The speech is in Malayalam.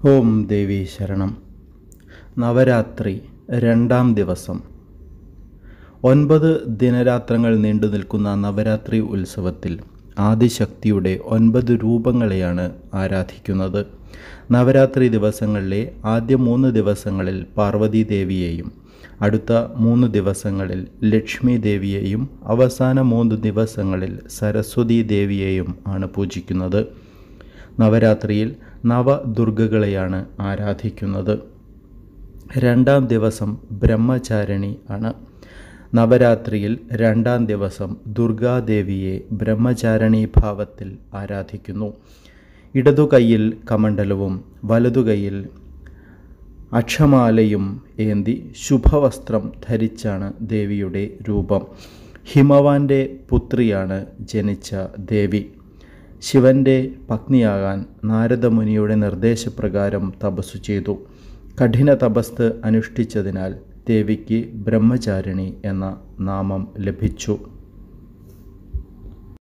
ഓം ദേവി ശരണം നവരാത്രി രണ്ടാം ദിവസം ഒൻപത് ദിനരാത്രങ്ങൾ നീണ്ടു നിൽക്കുന്ന നവരാത്രി ഉത്സവത്തിൽ ആദിശക്തിയുടെ ഒൻപത് രൂപങ്ങളെയാണ് ആരാധിക്കുന്നത് നവരാത്രി ദിവസങ്ങളിലെ ആദ്യ മൂന്ന് ദിവസങ്ങളിൽ പാർവതി ദേവിയെയും അടുത്ത മൂന്ന് ദിവസങ്ങളിൽ ലക്ഷ്മി ദേവിയെയും അവസാന മൂന്ന് ദിവസങ്ങളിൽ സരസ്വതി ദേവിയെയും ആണ് പൂജിക്കുന്നത് നവരാത്രിയിൽ നവദുർഗകളെയാണ് ആരാധിക്കുന്നത് രണ്ടാം ദിവസം ബ്രഹ്മചാരിണി ആണ് നവരാത്രിയിൽ രണ്ടാം ദിവസം ദുർഗാദേവിയെ ബ്രഹ്മചാരിണി ഭാവത്തിൽ ആരാധിക്കുന്നു ഇടതു കൈയിൽ കമണ്ഡലവും വലതു കൈയിൽ അക്ഷമാലയും ഏന്തി ശുഭവസ്ത്രം ധരിച്ചാണ് ദേവിയുടെ രൂപം ഹിമവാന്റെ പുത്രിയാണ് ജനിച്ച ദേവി ശിവൻ്റെ പത്നിയാകാൻ നാരദമുനിയുടെ നിർദ്ദേശപ്രകാരം തപസ്സു ചെയ്തു കഠിന തപസ് അനുഷ്ഠിച്ചതിനാൽ ദേവിക്ക് ബ്രഹ്മചാരിണി എന്ന നാമം ലഭിച്ചു